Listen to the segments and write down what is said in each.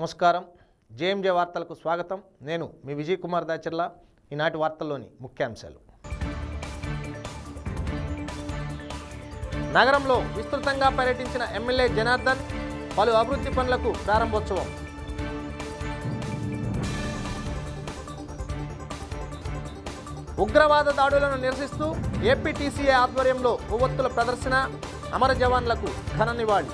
నమస్కారం జేఎంజే వార్తలకు స్వాగతం నేను మీ విజయ్ కుమార్ దాచర్ల ఈనాటి వార్తల్లోని ముఖ్యాంశాలు నగరంలో విస్తృతంగా పర్యటించిన ఎమ్మెల్యే జనార్దన్ పలు అభివృద్ధి పనులకు ప్రారంభోత్సవం ఉగ్రవాద దాడులను నిరసిస్తూ ఏపీటీసీఏ ఆధ్వర్యంలో కొవ్వొత్తుల ప్రదర్శన అమర జవాన్లకు ఘన నివాళి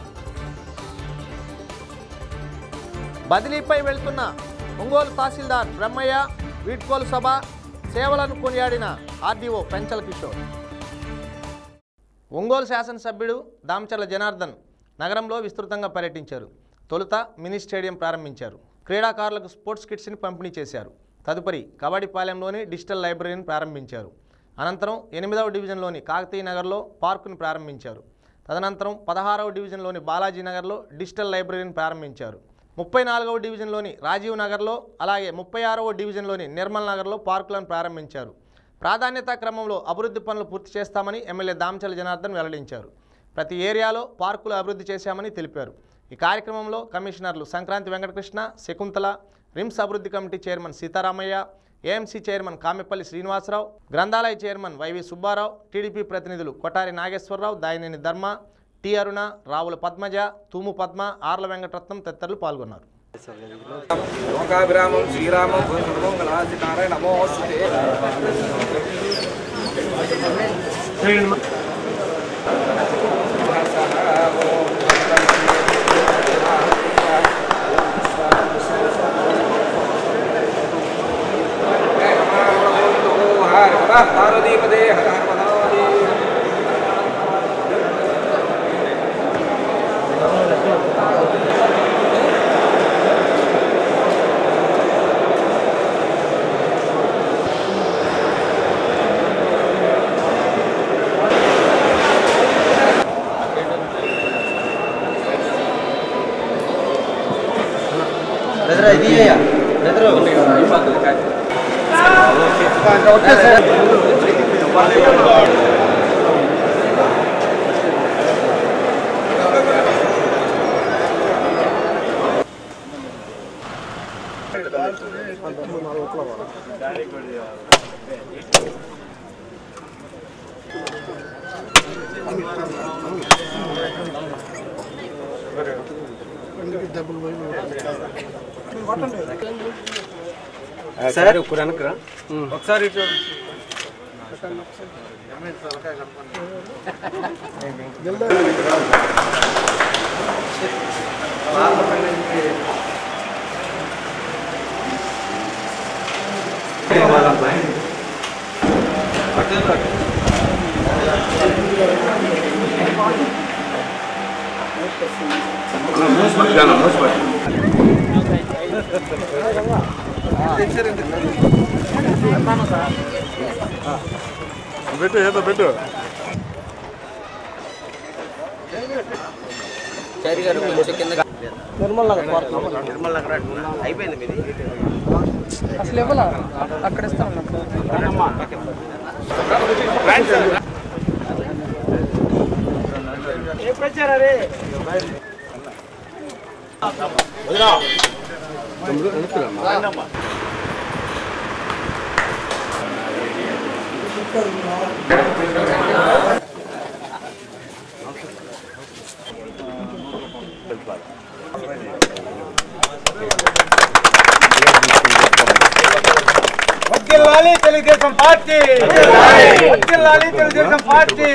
బదిలీపై వెళ్తున్న ఒంగోలు తహసీల్దార్ బ్రహ్మయ్య వీడ్కోలు సభ సేవలను కొనియాడిన ఆర్డీఓ పెంచల కిషోర్ ఒంగోలు శాసనసభ్యుడు దామచర్ల జనార్దన్ నగరంలో విస్తృతంగా పర్యటించారు తొలుత మినీ స్టేడియం ప్రారంభించారు క్రీడాకారులకు స్పోర్ట్స్ కిట్స్ని పంపిణీ చేశారు తదుపరి కబడ్డీపాలెంలోని డిజిటల్ లైబ్రరీని ప్రారంభించారు అనంతరం ఎనిమిదవ డివిజన్లోని కాకతీయ నగర్లో పార్కును ప్రారంభించారు తదనంతరం పదహారవ డివిజన్లోని బాలాజీ నగర్లో డిజిటల్ లైబ్రరీని ప్రారంభించారు ముప్పై నాలుగవ డివిజన్లోని రాజీవ్ నగర్లో అలాగే ముప్పై ఆరవ డివిజన్లోని నిర్మల్ నగర్లో పార్కులను ప్రారంభించారు ప్రాధాన్యతా క్రమంలో అభివృద్ధి పనులు పూర్తి చేస్తామని ఎమ్మెల్యే దామచల జనార్దన్ వెల్లడించారు ప్రతి ఏరియాలో పార్కులు అభివృద్ధి చేశామని తెలిపారు ఈ కార్యక్రమంలో కమిషనర్లు సంక్రాంతి వెంకటకృష్ణ శకుంతల రిమ్స్ అభివృద్ధి committee chairman Sitaramaiah AMC chairman Kamepalli Srinivasarao గ్రంథాలయ చైర్మన్ వైవి సుబ్బారావు టీడీపీ ప్రతినిధులు కొటారి నాగేశ్వరరావు దాయినేని ధర్మ టి అరుణ రావుల పద్మజ తూము పద్మ ఆర్ల వెంకటరత్నం తదితరులు పాల్గొన్నారు లోకాభిరామం శ్రీరామం సర్వమంగళాధికారాయ నమోస్తుతే పార్వతీపదే హర హర మహాదేవ సార్ ఇప్పుడు వెనకరా ఒకసారి ఇటు పెట్టు ఏదో పెట్టు అయిపోయింది మీది అసలు ఇవ్వాల అక్కడ ఇస్తాను వర్ధిల్లాలి తెలుగుదేశం పార్టీ వర్ధిల్లాలి తెలుగుదేశం పార్టీ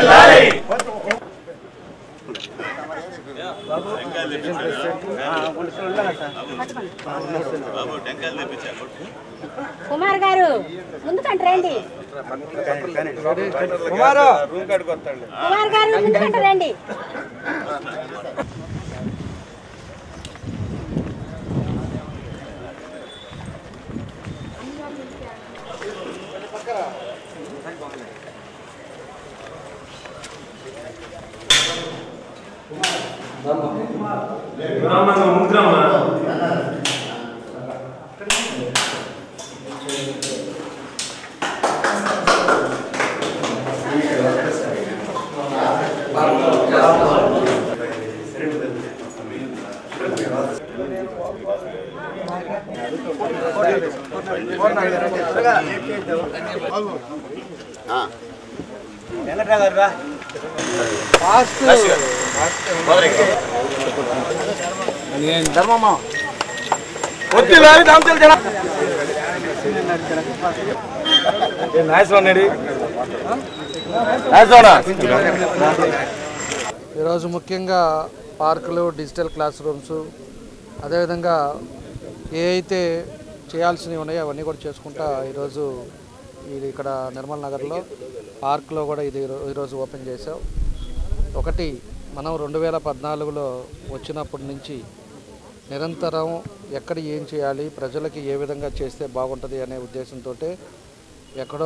కుమార్ గారు ముందుకంట రండి కుమారు రూమ్ కాడికి వస్తాడు కుమార్ గారు ముందుకంట రండి ఆ వద్దిల్లాలి దాంచల జన nice one ready nice one ఈరోజు ముఖ్యంగా పార్కులు డిజిటల్ క్లాస్ రూమ్స్ అదేవిధంగా ఏ అయితే చేయాల్సినవి ఉన్నాయో అవన్నీ కూడా చేసుకుంటా ఈరోజు ఇది ఇక్కడ నిర్మల్ నగర్లో పార్క్లో కూడా ఇది ఈరో- ఈరోజు ఓపెన్ చేసాం ఒకటి మనం రెండు వేల పద్నాలుగులో వచ్చినప్పటి నుంచి నిరంతరం ఎక్కడ ఏం చేయాలి ప్రజలకి ఏ విధంగా చేస్తే బాగుంటుంది అనే ఉద్దేశంతో ఎక్కడో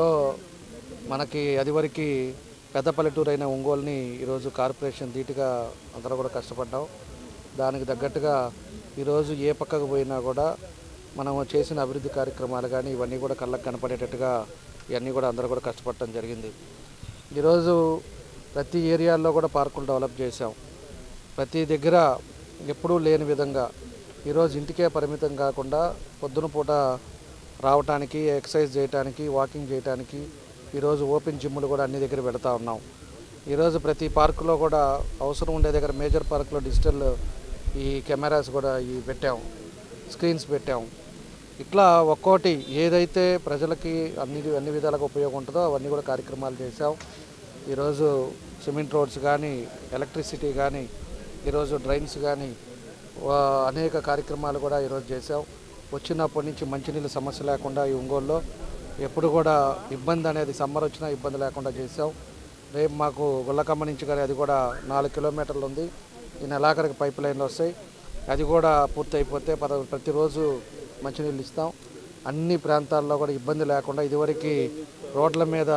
మనకి అదివరకు పెద్ద పల్లెటూరు అయిన ఒంగోలుని ఈరోజు కార్పొరేషన్ ధీటుగా అందరూ కూడా కష్టపడ్డాం దానికి తగ్గట్టుగా ఈరోజు ఏ పక్కకు పోయినా కూడా మనం చేసిన అభివృద్ధి కార్యక్రమాలు కానీ ఇవన్నీ కూడా కళ్ళకు కనపడేటట్టుగా ఇవన్నీ కూడా అందరూ కూడా కష్టపడటం జరిగింది ఈరోజు ప్రతి ఏరియాల్లో కూడా పార్కులు డెవలప్ చేశాం ప్రతి దగ్గర ఎప్పుడూ లేని విధంగా ఈరోజు ఇంటికే పరిమితం కాకుండా పొద్దున పూట రావటానికి ఎక్సర్సైజ్ చేయడానికి వాకింగ్ చేయడానికి ఈరోజు ఓపెన్ జిమ్లు కూడా అన్ని దగ్గర పెడతా ఉన్నాం ఈరోజు ప్రతి పార్కులో కూడా అవసరం ఉండే దగ్గర మేజర్ పార్కులో డిజిటల్ ఈ కెమెరాస్ కూడా ఈ పెట్టాం స్క్రీన్స్ పెట్టాం ఇట్లా ఒక్కోటి ఏదైతే ప్రజలకి అన్ని అన్ని విధాలుగా ఉపయోగం ఉంటుందో అవన్నీ కూడా కార్యక్రమాలు చేశాం ఈరోజు సిమెంట్ రోడ్స్ కానీ ఎలక్ట్రిసిటీ కానీ ఈరోజు డ్రైన్స్ కానీ వా- అనేక కార్యక్రమాలు కూడా ఈరోజు చేసాం వచ్చినప్పటి నుంచి మంచినీళ్ళ సమస్య లేకుండా ఈ ఒంగోలులో ఎప్పుడు కూడా ఇబ్బంది అనేది సమ్మర్ వచ్చినా ఇబ్బంది లేకుండా చేసాం రేపు మాకు గుల్లకమ్మ నుంచి కానీ అది కూడా నాలుగు కిలోమీటర్లు ఉంది ఈ నెలాఖరికి పైప్ లైన్లు వస్తాయి అది కూడా పూర్తి అయిపోతే పద ప్రతిరోజు మంచినీళ్ళు ఇస్తాం అన్ని ప్రాంతాల్లో కూడా ఇబ్బంది లేకుండా ఇదివరకు రోడ్ల మీద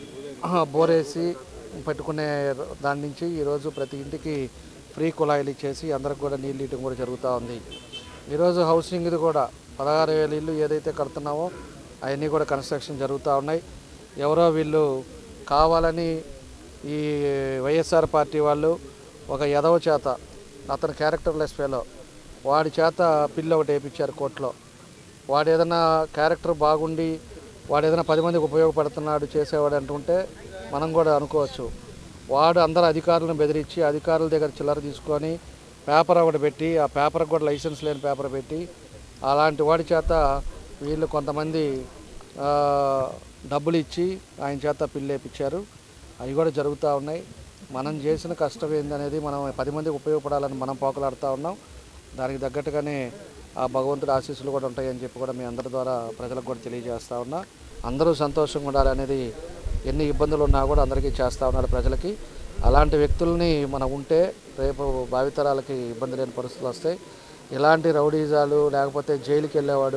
బోరేసి పెట్టుకునే దాని నుంచి ఈరోజు ప్రతి ఇంటికి ఫ్రీ కుళాయిలు ఇచ్చేసి అందరికి కూడా నీళ్ళు ఇవ్వడం కూడా జరుగుతూ ఉంది ఈరోజు హౌసింగ్ది కూడా పదహారు వేల ఇల్లు ఏదైతే కడుతున్నామో అవన్నీ కూడా కన్స్ట్రక్షన్ జరుగుతూ ఉన్నాయి ఎవరో వీళ్ళు కావాలని ఈ వైఎస్ఆర్ పార్టీ వాళ్ళు ఒక యదవ చేత అతని క్యారెక్టర్లెస్ ఫెలో వాడి చేత పిల్లి ఒకటి వేయించారు కోర్టులో వాడు ఏదైనా క్యారెక్టర్ బాగుండి వాడు ఏదైనా పది మందికి ఉపయోగపడుతున్నాడు చేసేవాడు అంటుంటే మనం కూడా అనుకోవచ్చు వాడు అందరు అధికారులను బెదిరించి అధికారుల దగ్గర చిల్లర తీసుకొని పేపర్ ఒకటి పెట్టి ఆ పేపర్కి కూడా లైసెన్స్ లేని పేపర్ పెట్టి అలాంటి వాడి చేత వీళ్ళు కొంతమంది ఆ, డబ్బులు ఇచ్చి ఆయన చేత పిల్లేపించారు అవి కూడా జరుగుతూ ఉన్నాయి మనం చేసిన కష్టం ఏందనేది మనం పది మందికి ఉపయోగపడాలని మనం పోకలాడుతూ ఉన్నాం దానికి తగ్గట్టుగానే ఆ భగవంతుడి ఆశీస్సులు కూడా ఉంటాయని చెప్పి కూడా మీ అందరి ద్వారా ప్రజలకు కూడా తెలియజేస్తా ఉన్నా అందరూ సంతోషంగా ఉండాలి అనేది ఎన్ని ఇబ్బందులు ఉన్నా కూడా అందరికీ చేస్తూ ఉన్నాడు ప్రజలకి అలాంటి వ్యక్తుల్ని మనం ఉంటే రేపు భావితరాలకి ఇబ్బంది లేని పరిస్థితులు వస్తాయి ఇలాంటి రౌడీజాలు లేకపోతే జైలుకి వెళ్ళేవాడు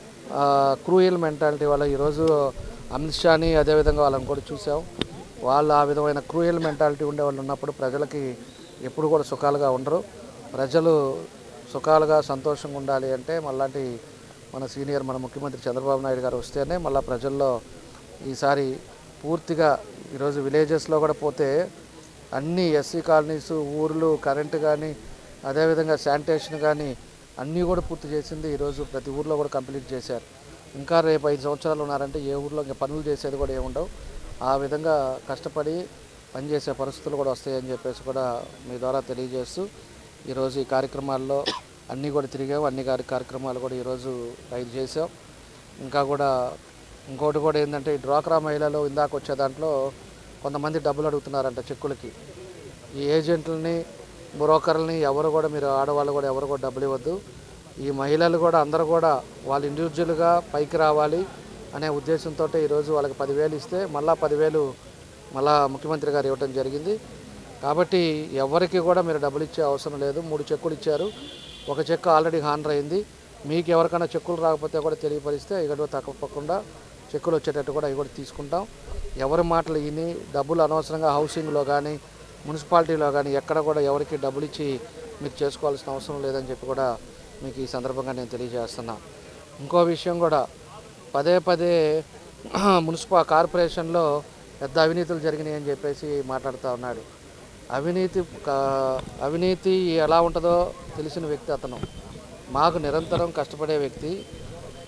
క్రూయల్ మెంటాలిటీ వల్ల ఈరోజు అమిత్ షాని అదేవిధంగా వాళ్ళని కూడా చూసాం వాళ్ళు ఆ విధమైన క్రూయల్ మెంటాలిటీ ఉండే వాళ్ళు ఉన్నప్పుడు ప్రజలకి ఎప్పుడు కూడా సుఖాలుగా ఉండరు ప్రజలు సుఖాలుగా సంతోషంగా ఉండాలి అంటే మళ్ళాంటి మన సీనియర్ మన ముఖ్యమంత్రి చంద్రబాబు నాయుడు గారు వస్తేనే మళ్ళీ ప్రజల్లో ఈసారి పూర్తిగా ఈరోజు విలేజెస్లో కూడా పోతే అన్ని ఎస్సీ కాలనీస్ ఊర్లు కరెంటు కానీ అదేవిధంగా శానిటేషన్ కానీ అన్నీ కూడా పూర్తి చేసింది ఈరోజు ప్రతి ఊర్లో కూడా కంప్లీట్ చేశారు ఇంకా రేపు ఐదు సంవత్సరాలు ఉన్నారంటే ఏ ఊర్లో ఇంకా పనులు చేసేది కూడా ఏముండవు ఆ విధంగా కష్టపడి పనిచేసే పరిస్థితులు కూడా వస్తాయని చెప్పేసి కూడా మీ ద్వారా తెలియజేస్తూ ఈరోజు ఈ కార్యక్రమాల్లో అన్నీ కూడా తిరిగాం అన్ని కార్య- కార్యక్రమాలు కూడా ఈరోజు ఐదు చేసాం ఇంకా కూడా ఇంకోటి కూడా ఏంటంటే ఈ డ్వాక్రా మహిళలు ఇందాక వచ్చే దాంట్లో కొంతమంది డబ్బులు అడుగుతున్నారంట చెక్కులకి ఈ ఏజెంట్లని బ్రోకర్లని ఎవరు కూడా మీరు ఆడవాళ్ళు కూడా ఎవరు కూడా డబ్బులు ఇవ్వద్దు ఈ మహిళలు కూడా అందరూ కూడా వాళ్ళు ఇండివిజువల్గా పైకి రావాలి అనే ఉద్దేశంతో ఈరోజు వాళ్ళకి పదివేలు ఇస్తే మళ్ళా పదివేలు మళ్ళా ముఖ్యమంత్రి గారు ఇవ్వడం జరిగింది కాబట్టి ఎవరికి కూడా మీరు డబ్బులు ఇచ్చే అవసరం లేదు మూడు చెక్కులు ఇచ్చారు ఒక చెక్కు ఆల్రెడీ హానర్ అయింది మీకు ఎవరికైనా చెక్కులు రాకపోతే కూడా తెలియపరిస్తే ఇక్కడ తప్పకుండా చెక్కులు వచ్చేటట్టు కూడా అవి కూడా తీసుకుంటాం ఎవరి మాటలు విని డబ్బులు అనవసరంగా హౌసింగ్లో కానీ మున్సిపాలిటీలో కానీ ఎక్కడ కూడా ఎవరికి డబ్బులు ఇచ్చి మీరు చేసుకోవాల్సిన అవసరం లేదని చెప్పి కూడా మీకు ఈ సందర్భంగా నేను తెలియజేస్తున్నా ఇంకో విషయం కూడా పదే పదే మున్సిపా కార్పొరేషన్లో పెద్ద అవినీతులు జరిగినాయి అని చెప్పేసి మాట్లాడుతూ ఉన్నాడు అవినీతి కా- అవినీతి ఎలా ఉంటుందో తెలిసిన వ్యక్తి అతను మాకు నిరంతరం కష్టపడే వ్యక్తి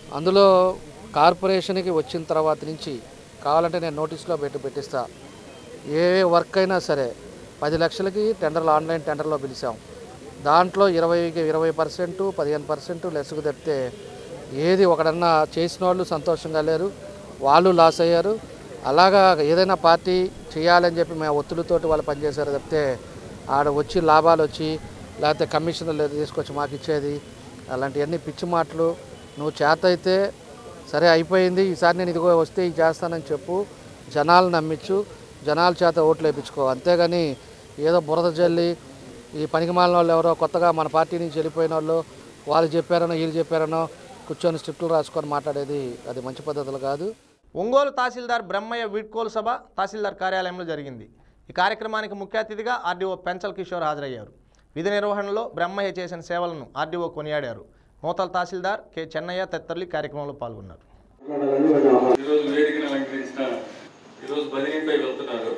అందులో కార్పొరేషన్కి వచ్చిన తర్వాత నుంచి కావాలంటే నేను నోటీస్లో పెట్టి పెట్టిస్తా ఏ వర్క్ అయినా సరే పది లక్షలకి టెండర్లు ఆన్లైన్ టెండర్లో పిలిచాం దాంట్లో ఇరవైకి ఇరవై పర్సెంట్ పదిహేను పర్సెంట్ లెస్కు తప్పితే ఏది ఒకడన్నా చేసిన వాళ్ళు సంతోషంగా లేరు వాళ్ళు లాస్ అయ్యారు అలాగా ఏదైనా పార్టీ చేయాలని చెప్పి మేము ఒత్తిడితోటి వాళ్ళు పనిచేశారు తప్పితే ఆడ వచ్చి లాభాలు వచ్చి లేకపోతే కమిషన్లు తీసుకొచ్చి మాకు ఇచ్చేది అలాంటివన్నీ పిచ్చి మాటలు నువ్వు చేత అయితే సరే అయిపోయింది ఈసారి నేను ఇదిగో వస్తే ఇది చేస్తానని చెప్పు జనాలు నమ్మించు జనాల చేత ఓట్లు వేయించుకో అంతేగాని ఏదో బురద జల్లి ఈ పనికిమాలిన వాళ్ళు ఎవరో కొత్తగా మన పార్టీ నుంచి వెళ్ళిపోయిన వాళ్ళు వాళ్ళు చెప్పారనో వీళ్ళు చెప్పారనో కూర్చొని స్క్రిప్టులు రాసుకొని మాట్లాడేది అది మంచి పద్ధతులు కాదు ఒంగోలు తహసీల్దార్ బ్రహ్మయ్య వీడ్కోలు సభ తహసీల్దార్ కార్యాలయంలో జరిగింది ఈ కార్యక్రమానికి ముఖ్య అతిథిగా ఆర్డీఓ పెంచల్ కిషోర్ హాజరయ్యారు విధి నిర్వహణలో బ్రహ్మయ్య చేసిన సేవలను ఆర్డీఓ కొనియాడారు నూతల తహసీల్దార్ కె చెన్నయ్య తదితరులు ఈ కార్యక్రమంలో పాల్గొన్నారు ఈరోజు వేదికను అలంకరించిన ఈరోజు బదిలీపై వెళ్తున్నారు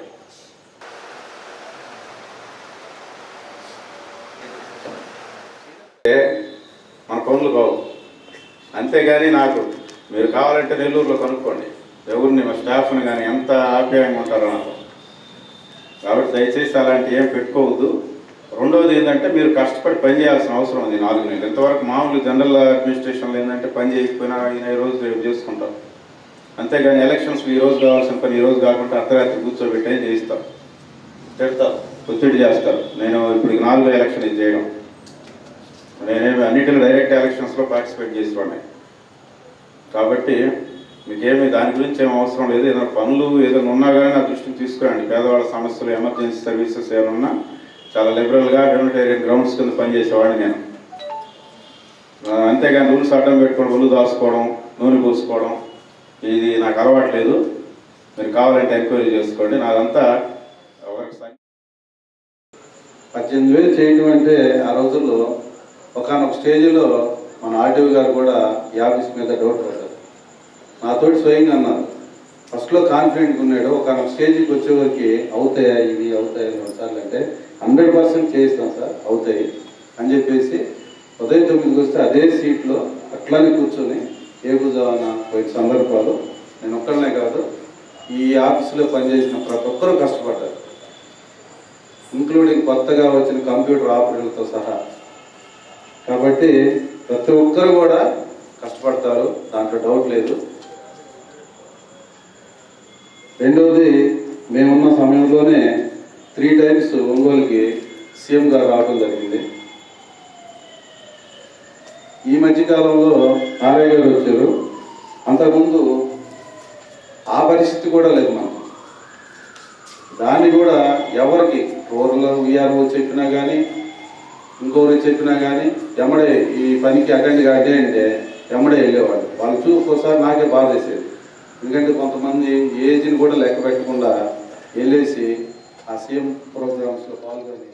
మన పనులు కావు అంతేగాని నాకు మీరు కావాలంటే నెల్లూరులో కనుక్కోండి ఎవరిని మా స్టాఫ్ని కానీ ఎంత ఆప్యాయంగా ఉంటారో నాకు కాబట్టి దయచేసి అలాంటి ఏం పెట్టుకోవద్దు రెండవది ఏంటంటే మీరు కష్టపడి పని చేయాల్సిన అవసరం ఉంది నాలుగు నెలలు ఇంతవరకు మామూలు జనరల్ అడ్మినిస్ట్రేషన్లో ఏంటంటే పని చేయకపోయినా ఈయన ఈ రోజు రేపు చేసుకుంటాం అంతేగాని ఎలక్షన్స్ ఈ రోజు కావాల్సిన పని ఈ రోజు కాకుండా అర్ధరాత్రి కూర్చోబెట్టి చేయిస్తాం తిడతారు ఒత్తిడి చేస్తారు నేను ఇప్పుడు ఈ నాలుగో ఎలక్షన్ ఇది చేయడం నేనేమి అన్నిటిలో డైరెక్ట్ ఎలక్షన్స్లో పార్టిసిపేట్ చేసేవాడిని కాబట్టి మీకేమి దాని గురించి ఏం అవసరం లేదు ఏదైనా పనులు ఏదైనా ఉన్నా కానీ నా దృష్టికి తీసుకురండి పేదవాళ్ళ సమస్యలు ఎమర్జెన్సీ సర్వీసెస్ ఏమైనా ఉన్నా చాలా లిబరల్గా హ్యూమనిటేరియన్ గ్రౌండ్స్ కింద పనిచేసేవాడిని నేను ఆ, అంతేగాని రూల్స్ అడ్డం పెట్టుకోవడం ఒళ్ళు దాచుకోవడం నూనె పూసుకోవడం ఇది నాకు అలవాట్లేదు మీరు కావాలంటే ఎంక్వైరీ చేసుకోండి నాదంతా వర్క్ పద్దెనిమిది వేలు చేయడం అంటే ఆ రోజుల్లో ఒకనొక స్టేజ్లో మన ఆర్టీఓ గారు కూడా ఈ ఆఫీస్ మీద డౌట్ పడ్డారు నాతోటి స్వయంగా అన్నారు ఫస్ట్లో కాన్ఫిడెంట్గా ఉన్నాడు ఒకనొక స్టేజ్కి వచ్చేవరకు అవుతాయా ఇవి అవుతాయి సార్లు అంటే హండ్రెడ్ పర్సెంట్ చేయిస్తాం సార్ అవుతాయి అని చెప్పేసి ఉదయం తొమ్మిదికి వస్తే అదే సీట్లో అట్లానే కూర్చొని ఏగుజావన్న పోయిన సందర్భాలు నేను ఒక్కడనే కాదు ఈ ఆఫీసులో పనిచేసిన ప్రతి ఒక్కరూ కష్టపడ్డారు ఇంక్లూడింగ్ కొత్తగా వచ్చిన కంప్యూటర్ ఆపరేటర్లతో సహా కాబట్టి ప్రతి ఒక్కరు కూడా కష్టపడతారు దాంట్లో డౌట్ లేదు రెండవది మేమున్న సమయంలోనే త్రీ టైమ్స్ ఒంగోలుకి సీఎం గారు రావడం జరిగింది ఈ మధ్య కాలంలో నారాయణ గారు వచ్చారు అంతకుముందు ఆ పరిస్థితి కూడా లేదు మనకు దాన్ని కూడా ఎవరికి రూరల్ విఆర్ఓ చెప్పినా కానీ ఇంకొకరు చెప్పినా కానీ ఎమ్మడే ఈ పనికి అటెండ్ కాదే అంటే ఎమ్మడే వెళ్ళేవాళ్ళు వాళ్ళు చూసి ఒకసారి నాకే బాధ వేసేది ఎందుకంటే కొంతమంది ఏజ్ని కూడా లెక్క పెట్టకుండా వెళ్ళేసి ఆ సీఎం ప్రోగ్రామ్స్లో పాల్గొని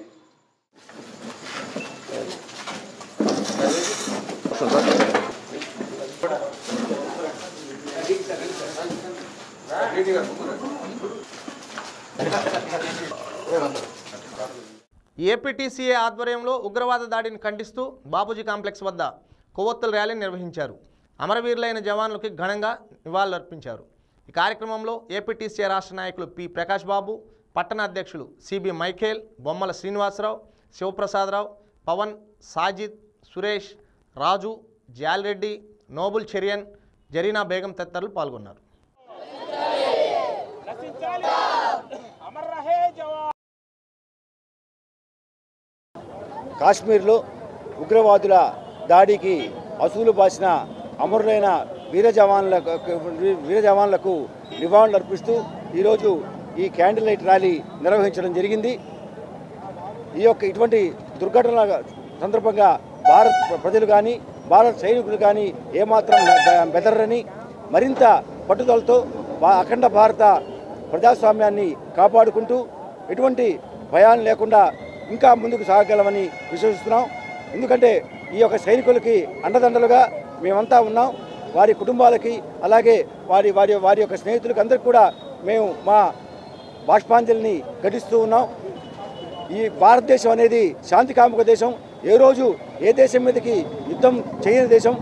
ఏపీటీసీఏ ఆధ్వర్యంలో ఉగ్రవాద దాడిని ఖండిస్తూ బాపూజీ కాంప్లెక్స్ వద్ద కొవ్వొత్తుల ర్యాలీ నిర్వహించారు అమరవీరులైన జవాన్లకి ఘనంగా నివాళులర్పించారు ఈ కార్యక్రమంలో ఏపీటీసీఏ రాష్ట్ర నాయకులు పి ప్రకాష్ బాబు పట్టణ అధ్యక్షులు CB Michael Bommala Srinivasarao Sivaprasadarao Pawan Sajid Suresh Raju Jalreddy Noble Cherian Zarina Begum తదితరులు పాల్గొన్నారు కాశ్మీర్లో ఉగ్రవాదుల దాడికి అసూలు బాసిన అమరులైన వీర జవాన్లకు వీర జవాన్లకు నివాళులు అర్పిస్తూ ఈరోజు ఈ క్యాండిల్ లైట్ ర్యాలీ నిర్వహించడం జరిగింది ఈ యొక్క ఇటువంటి దుర్ఘటనల సందర్భంగా భారత్ ప్రజలు కానీ భారత సైనికులు కానీ ఏమాత్రం బె- బెదరని మరింత పట్టుదలతో భా- అఖండ భారత ప్రజాస్వామ్యాన్ని కాపాడుకుంటూ ఎటువంటి భయాలు లేకుండా ఇంకా ముందుకు సాగగలమని విశ్వసిస్తున్నాం ఎందుకంటే ఈ యొక్క సైనికులకి అండదండలుగా మేమంతా ఉన్నాం వారి కుటుంబాలకి అలాగే వారి వారి వారి యొక్క స్నేహితులకి అందరికీ కూడా మేము మా బాష్పాంజలిని ఘటిస్తూ ఉన్నాం ఈ భారతదేశం అనేది శాంతి కాముక దేశం ఏ రోజు ఏ దేశం మీదకి యుద్ధం చేయని దేశం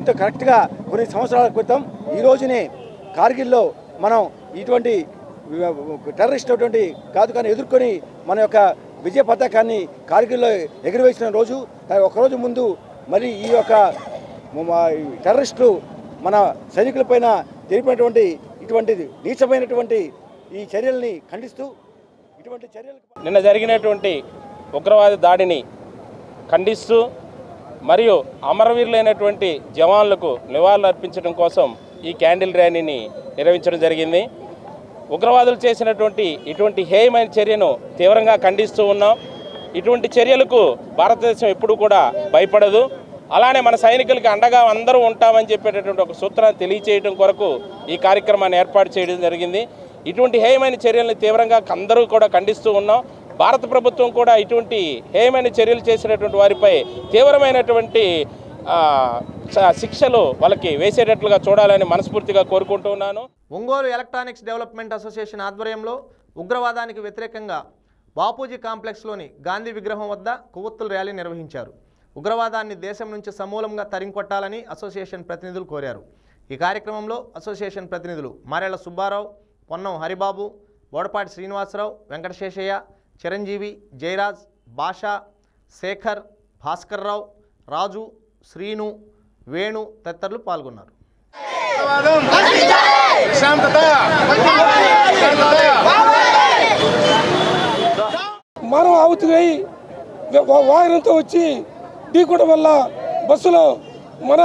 కరెక్ట్ కరెక్ట్గా కొన్ని సంవత్సరాల క్రితం ఈ రోజునే కార్గిల్లో మనం ఇటువంటి టెర్రరిస్ట్ అటువంటి కాదు కానీ ఎదుర్కొని మన యొక్క విజయ పతాకాన్ని కార్గిల్లో ఎగురవేసిన రోజు దాని ఒక రోజు ముందు మరి ఈ యొక్క మ- ఈ టెర్రరిస్టులు మన సైనికులపైన జరిపినటువంటి ఇటువంటి నీచమైనటువంటి ఈ చర్యల్ని ఖండిస్తూ ఇటువంటి చర్యలు నిన్న జరిగినటువంటి ఉగ్రవాద దాడిని ఖండిస్తూ మరియు అమరవీరులైనటువంటి జవాన్లకు నివాళులు అర్పించడం కోసం ఈ క్యాండిల్ ర్యాలీని నిర్వహించడం జరిగింది ఉగ్రవాదులు చేసినటువంటి ఇటువంటి హేయమైన చర్యను తీవ్రంగా ఖండిస్తూ ఉన్నాం ఇటువంటి చర్యలకు భారతదేశం ఎప్పుడూ కూడా భయపడదు అలానే మన సైనికులకి అండగా అందరూ ఉంటామని చెప్పేటటువంటి ఒక సూత్రాన్ని తెలియచేయడం కొరకు ఈ కార్యక్రమాన్ని ఏర్పాటు చేయడం జరిగింది ఇటువంటి హేయమైన చర్యలను తీవ్రంగా అందరూ కూడా ఖండిస్తూ ఉన్నాం భారత ప్రభుత్వం కూడా ఇటువంటి హేయమైన చర్యలు చేసినటువంటి వారిపై తీవ్రమైనటువంటి ఆ, శ- శిక్షలు వాళ్ళకి వేసేటట్లుగా చూడాలని మనస్ఫూర్తిగా కోరుకుంటూ ఉన్నాను ఒంగోలు ఎలక్ట్రానిక్స్ డెవలప్మెంట్ అసోసియేషన్ ఆధ్వర్యంలో ఉగ్రవాదానికి వ్యతిరేకంగా బాపూజీ కాంప్లెక్స్లోని గాంధీ విగ్రహం వద్ద కొవ్వొత్తుల ర్యాలీ నిర్వహించారు ఉగ్రవాదాన్ని దేశం నుంచి సమూలంగా తరింకొట్టాలని అసోసియేషన్ ప్రతినిధులు కోరారు ఈ కార్యక్రమంలో అసోసియేషన్ ప్రతినిధులు మారేళ్ల సుబ్బారావు పొన్నం హరిబాబు బోడపాటి శ్రీనివాసరావు వెంకటశేషయ్య చిరంజీవి జయరాజ్ భాషా శేఖర్ భాస్కర్రావు రాజు శ్రీను వేణు తదితరులు పాల్గొన్నారు మనం ఆవుతుగై వాహనంతో వచ్చి ఢీకొనడం వల్ల బస్సులో మన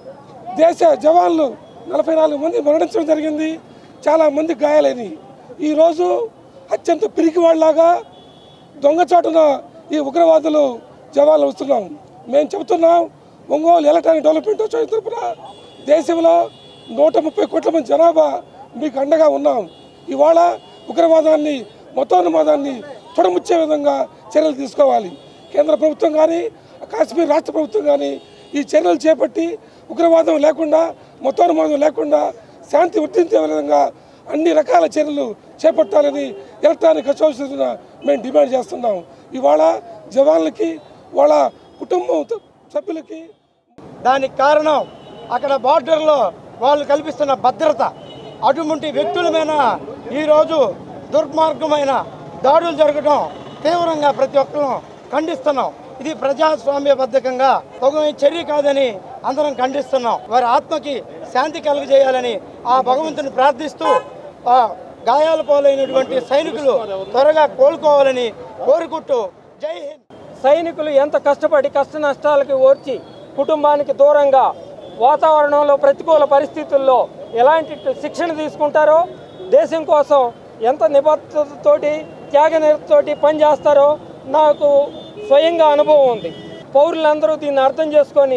దేశ జవాన్లు నలభై నాలుగు మంది మరణించడం జరిగింది చాలా మంది గాయాలైనవి ఈరోజు అత్యంత పిరికివాళ్ళలాగా దొంగచాటున ఈ ఉగ్రవాదులు జవాన్లు వస్తున్నాం మేము చెబుతున్నాం ఒంగోలు ఎలక్ట్రానిక్ డెవలప్మెంట్ అసోసియేషన్ తరపున దేశంలో నూట ముప్పై కోట్ల మంది జనాభా మీకు అండగా ఉన్నాం ఇవాళ ఉగ్రవాదాన్ని మతోన్మాదాన్ని చుడముచ్చే విధంగా చర్యలు తీసుకోవాలి కేంద్ర ప్రభుత్వం కానీ కాశ్మీర్ రాష్ట్ర ప్రభుత్వం కానీ ఈ చర్యలు చేపట్టి ఉగ్రవాదం లేకుండా మతోన్మాదం లేకుండా శాంతి వర్తించే విధంగా అన్ని రకాల చర్యలు చేపట్టాలని ఎలక్ట్రానిక్ అసోసియేషన్ మేము డిమాండ్ చేస్తున్నాం ఇవాళ జవాన్లకి వాళ్ళ కుటుంబం సభ్యులకి దానికి కారణం అక్కడ బార్డర్లో వాళ్ళు కల్పిస్తున్న భద్రత అటువంటి వ్యక్తుల మీద ఈరోజు దుర్మార్గమైన దాడులు జరగడం తీవ్రంగా ప్రతి ఒక్కరూ ఖండిస్తున్నాం ఇది ప్రజాస్వామ్యబద్ధకంగా తగు చర్య కాదని అందరం ఖండిస్తున్నాం వారి ఆత్మకి శాంతి కలుగజేయాలని ఆ భగవంతుని ప్రార్థిస్తూ ఆ గాయాల పాలైనటువంటి సైనికులు త్వరగా కోలుకోవాలని కోరుకుంటూ జై హింద్ సైనికులు ఎంత కష్టపడి కష్ట నష్టాలకి ఓర్చి కుటుంబానికి దూరంగా వాతావరణంలో ప్రతికూల పరిస్థితుల్లో ఎలాంటి శిక్షణ తీసుకుంటారో దేశం కోసం ఎంత నిబద్ధతతోటి త్యాగనిరతతోటి పనిచేస్తారో నాకు స్వయంగా అనుభవం ఉంది పౌరులందరూ దీన్ని అర్థం చేసుకొని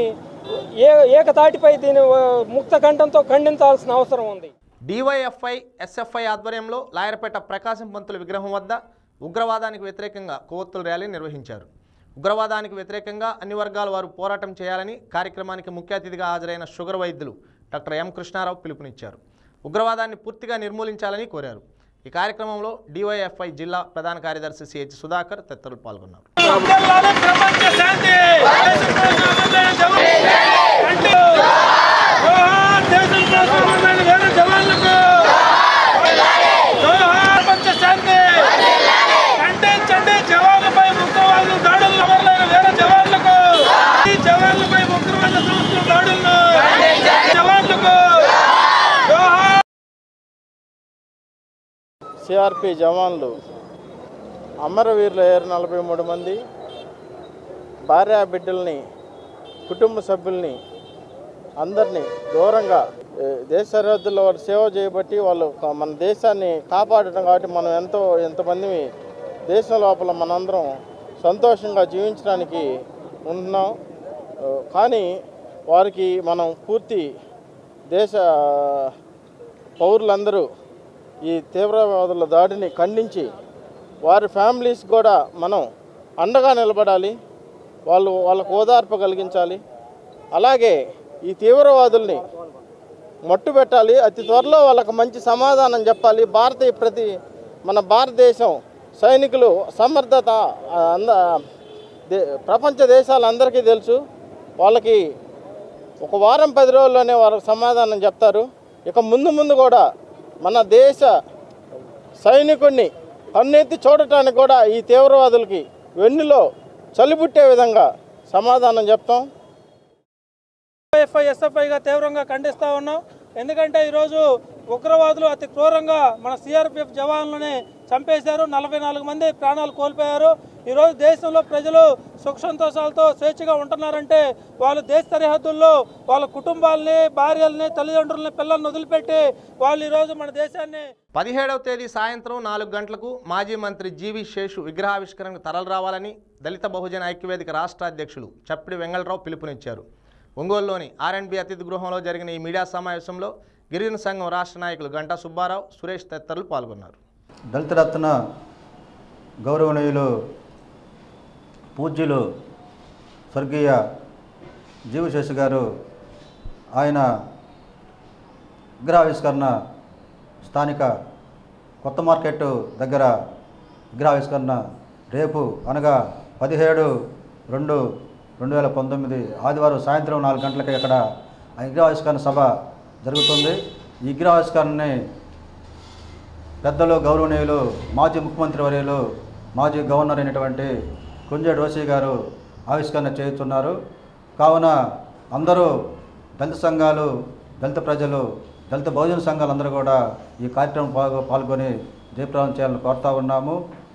ఏ ఏకతాటిపై దీన్ని ఆ, ముక్త కంఠంతో ఖండించాల్సిన అవసరం ఉంది డివైఎఫ్ఐ ఎస్ఎఫ్ఐ ఆధ్వర్యంలో లాయర్పేట ప్రకాశం పంతుల విగ్రహం వద్ద ఉగ్రవాదానికి వ్యతిరేకంగా కొవ్వొత్తుల ర్యాలీ నిర్వహించారు ఉగ్రవాదానికి వ్యతిరేకంగా అన్ని వర్గాల వారు పోరాటం చేయాలని కార్యక్రమానికి ముఖ్య అతిథిగా హాజరైన షుగర్ వైద్యులు డాక్టర్ ఎం కృష్ణారావు పిలుపునిచ్చారు ఉగ్రవాదాన్ని పూర్తిగా నిర్మూలించాలని కోరారు ఈ కార్యక్రమంలో డివైఎఫ్ఐ జిల్లా ప్రధాన కార్యదర్శి సిహెచ్ సుధాకర్ తదితరులు పాల్గొన్నారు ఖండించండి జవాన్లపై ఉగ్రవాదుల దాడులను అమరులైన వేరే జవాన్లకు ఈ జవాన్లపై ఉగ్రవాద సంస్థల దాడులను జవాన్లకు జోహార్ సిఆర్పి జవాన్లు అమరవీరులు అయ్యారు నలభై మూడు మంది భార్యా బిడ్డల్ని కుటుంబ సభ్యుల్ని అందరినీ దూరంగా ఏ, దేశ సరిహద్దుల్లో వారు సేవ చేయబట్టి వాళ్ళు క- మన దేశాన్ని కాపాడటం కాబట్టి మనం ఎంతో ఎంతమంది దేశం లోపల మనందరం సంతోషంగా జీవించడానికి ఉంటున్నాం ఆ, కానీ వారికి మనం పూర్తి దేశ పౌరులందరూ ఈ తీవ్రవాదుల దాడిని ఖండించి వారి ఫ్యామిలీస్ కూడా మనం అండగా నిలబడాలి వాళ్ళు వాళ్ళకు ఓదార్పు కలిగించాలి అలాగే ఈ తీవ్రవాదుల్ని మట్టు పెట్టాలి అతి త్వరలో వాళ్ళకి మంచి సమాధానం చెప్పాలి భారతీయ ప్రతి మన భారతదేశం సైనికులు సమర్థత ఆ, అంద దే- ప్రపంచ దేశాలందరికీ తెలుసు వాళ్ళకి ఒక వారం పది రోజుల్లోనే వారికి సమాధానం చెప్తారు ఇక ముందు ముందు కూడా మన దేశ సైనికుడిని కన్నెత్తి చూడటానికి కూడా ఈ తీవ్రవాదులకి వెన్నులో చలిపుట్టే విధంగా సమాధానం చెప్తాం ఎఫ్ఐ ఎస్ఎఫ్ఐగా తీవ్రంగా ఖండిస్తూ ఉన్నాం ఎందుకంటే ఈరోజు ఉగ్రవాదులు అతి క్రూరంగా మన సిఆర్పిఎఫ్ జవాన్లని చంపేశారు నలభై నాలుగు మంది ప్రాణాలు కోల్పోయారు ఈరోజు దేశంలో ప్రజలు సుఖ సంతోషాలతో స్వేచ్ఛగా ఉంటున్నారంటే వాళ్ళు దేశ సరిహద్దుల్లో వాళ్ళ కుటుంబాలని భార్యల్ని తల్లిదండ్రులని పిల్లల్ని వదిలిపెట్టి వాళ్ళు ఈరోజు మన దేశాన్ని పదిహేడవ తేదీ సాయంత్రం నాలుగు గంటలకు మాజీ మంత్రి జీవి శేషు విగ్రహావిష్కరణకు తరలి రావాలని దళిత బహుజన ఐక్యవేదిక రాష్ట్ర అధ్యక్షులు చప్పిడి వెంగళరావు పిలుపునిచ్చారు ఒంగోలులోని ఆర్ఎండ్బి అతిథి గృహంలో జరిగిన ఈ మీడియా సమావేశంలో గిరిజన సంఘం రాష్ట్ర నాయకులు గంటా సుబ్బారావు సురేష్ తదితరులు పాల్గొన్నారు దళిత రత్న గౌరవనీయులు పూజ్యులు స్వర్గీయ జీవశేషి గారు ఆయన విగ్రహావిష్కరణ స్థానిక కొత్త మార్కెట్ దగ్గర విగ్రహావిష్కరణ రేపు అనగా పదిహేడు రెండు రెండు వేల పంతొమ్మిది ఆదివారం సాయంత్రం నాలుగు గంటలకి ఇక్కడ ఆ విగ్రహావిష్కరణ సభ జరుగుతుంది ఈ విగ్రహావిష్కరణని పెద్దలు గౌరవనీయులు మాజీ ముఖ్యమంత్రి వర్యులు మాజీ గవర్నర్ అయినటువంటి కుంజేడు రోషి గారు ఆవిష్కరణ చేస్తున్నారు కావున అందరూ దళిత సంఘాలు దళిత ప్రజలు దళిత బహుజన సంఘాలు అందరూ కూడా ఈ కార్యక్రమం పాల్గొ పాల్గొని జయప్రదం చేయాలని కోరుతా ఉన్నాము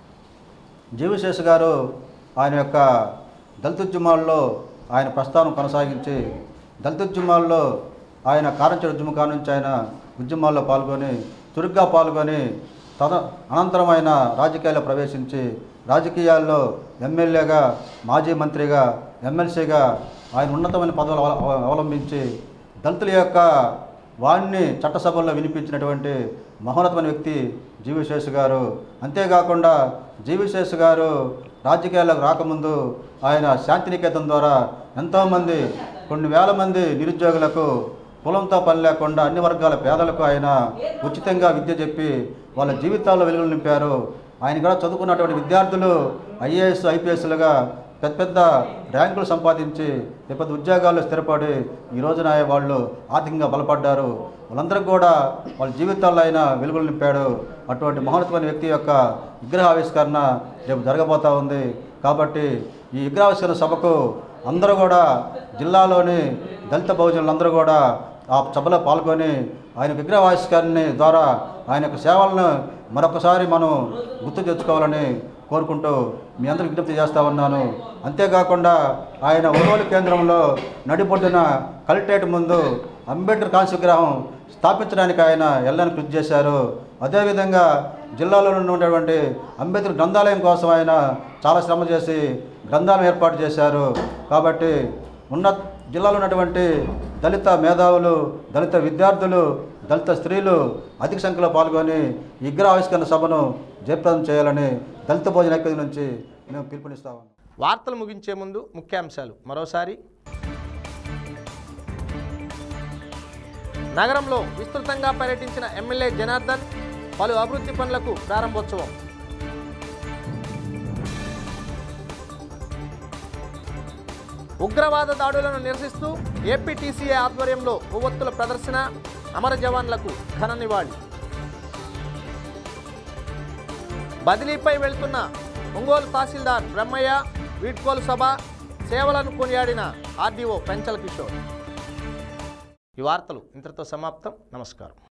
జీవశేష్ గారు ఆయన యొక్క దళిత ఉద్యమాల్లో ఆయన ప్రస్థానం కొనసాగించి దళిత ఉద్యమాల్లో ఆయన కారంచెడు ఉద్యమం కానుంచి ఆయన ఉద్యమాల్లో పాల్గొని చురుగ్గా పాల్గొని తద అనంతరం ఆయన రాజకీయాల్లో ప్రవేశించి రాజకీయాల్లో ఎమ్మెల్యేగా మాజీ మంత్రిగా ఎమ్మెల్సీగా ఆయన ఉన్నతమైన పదవులు అవ- అవ- అవలంబించి దళితుల యొక్క వాణ్ణి చట్టసభల్లో వినిపించినటువంటి మహోన్నతమైన వ్యక్తి జీవిశేష్ గారు అంతేకాకుండా జీవిశేష్ గారు రాజకీయాల్లోకి రాకముందు ఆయన శాంతినికేతన్ ద్వారా ఎంతోమంది కొన్ని వేల మంది నిరుద్యోగులకు కులంతో పని లేకుండా అన్ని వర్గాల పేదలకు ఆయన ఉచితంగా విద్య చెప్పి వాళ్ళ జీవితాల్లో వెలుగులు నింపారు ఆయన కూడా చదువుకున్నటువంటి విద్యార్థులు ఐఏఎస్ ఐపీఎస్లుగా పెద్ద పెద్ద ర్యాంకులు సంపాదించి పెద్ద పెద్ద ఉద్యోగాల్లో స్థిరపడి ఈ రోజున వాళ్ళు ఆర్థికంగా బలపడ్డారు వాళ్ళందరికీ కూడా వాళ్ళ జీవితాల్లో ఆయన వెలుగులు నింపాడు అటువంటి మహోన్నతమైన వ్యక్తి యొక్క విగ్రహావిష్కరణ రేపు జరగబోతా ఉంది కాబట్టి ఈ విగ్రహావిష్కరణ సభకు అందరూ కూడా జిల్లాలోని దళిత బహుజనులందరూ కూడా ఆ సభలో పాల్గొని ఆయన విగ్రహావిష్కరణ ద్వారా ఆయన యొక్క సేవలను మరొకసారి మనం గుర్తు తెచ్చుకోవాలని కోరుకుంటూ మీ అందరూ విజ్ఞప్తి చేస్తా ఉన్నాను అంతేకాకుండా ఆయన ఒంగోలు కేంద్రంలో నడిబొడ్డున కలెక్టరేట్ ముందు అంబేద్కర్ కాంస్య విగ్రహం స్థాపించడానికి ఆయన ఎల్లని కృషి చేశారు అదేవిధంగా జిల్లాలో ఉన్నటువంటి అంబేద్కర్ గ్రంథాలయం కోసం ఆయన చాలా శ్రమ చేసి గ్రంథాలయం ఏర్పాటు చేశారు కాబట్టి ఉన్న జిల్లాలో ఉన్నటువంటి దళిత మేధావులు దళిత విద్యార్థులు దళిత స్త్రీలు అధిక సంఖ్యలో పాల్గొని ఈ విగ్రహావిష్కరణ సభను జయప్రదం చేయాలని దళిత భోజన ఐక్యత నుంచి మేము పిలుపునిస్తాము వార్తలు ముగించే ముందు ముఖ్యాంశాలు మరోసారి నగరంలో విస్తృతంగా పర్యటించిన ఎమ్మెల్యే జనార్దన్ పలు అభివృద్ధి పనులకు ప్రారంభోత్సవం ఉగ్రవాద దాడులను నిరసిస్తూ ఏపీటీసీఏ ఆధ్వర్యంలో కొవ్వొత్తుల ప్రదర్శన అమర జవాన్లకు ఘన నివాళి బదిలీపై వెళ్తున్న ఒంగోలు తహసీల్దార్ బ్రహ్మయ్య వీడ్కోలు సభ సేవలను కొనియాడిన ఆర్డీఓ పెంచల కిషోర్ ఈ వార్తలు ఇంతటితో సమాప్తం నమస్కారం